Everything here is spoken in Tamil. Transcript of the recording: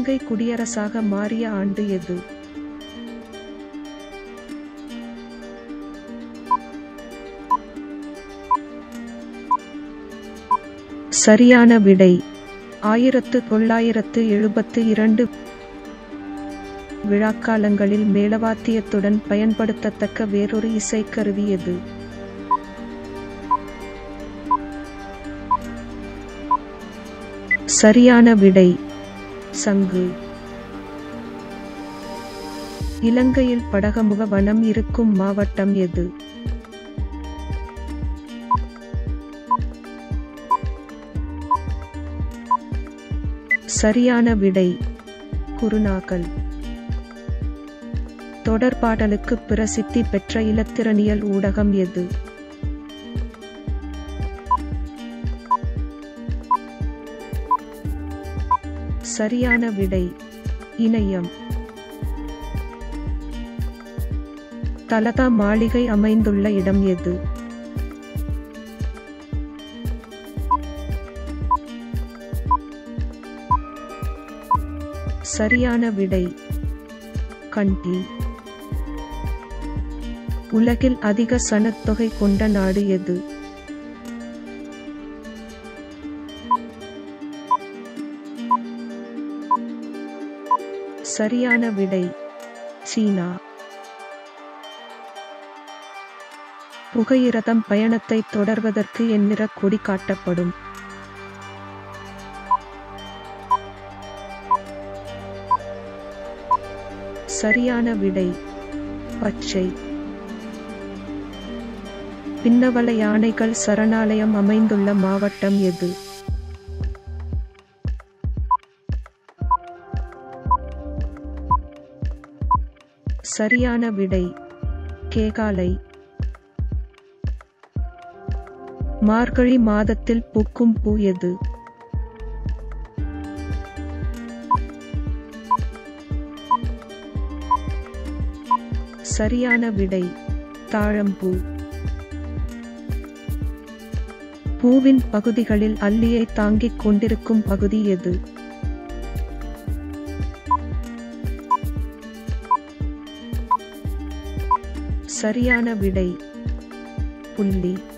இலங்கை குடியரசாக மாறிய ஆண்டு எது சரியான விடை ஆயிரத்து தொள்ளாயிரத்து எழுபத்து இரண்டு விழாக்காலங்களில் மேளவாத்தியத்துடன் பயன்படுத்தத்தக்க வேறொரு இசைக்கருவி எது சரியான விடை சங்கு இலங்கையில் படகமுக வனம் இருக்கும் மாவட்டம் எது சரியான விடை குருநாகல் தொடர்பாடலுக்கு பிரசித்தி பெற்ற இலத்திரனியல் ஊடகம் எது சரியான விடை இணையம் தலதா மாளிகை அமைந்துள்ள இடம் எது சரியான விடை கண்டி உலகில் அதிக சனத்தொகை கொண்ட நாடு எது சரியான விடை சீனா புகையிரதம் பயணத்தை தொடர்வதற்கு எண்ணிற கொடி காட்டப்படும் சரியான விடை பச்சை பின்னவல யானைகள் சரணாலயம் அமைந்துள்ள மாவட்டம் எது சரியான விடை கேகாலை மார்கழி மாதத்தில் பூக்கும் பூ எது சரியான விடை தாழம்பூ பூவின் பகுதிகளில் அல்லியை தாங்கிக் கொண்டிருக்கும் பகுதி எது சரியான விடை புள்ளி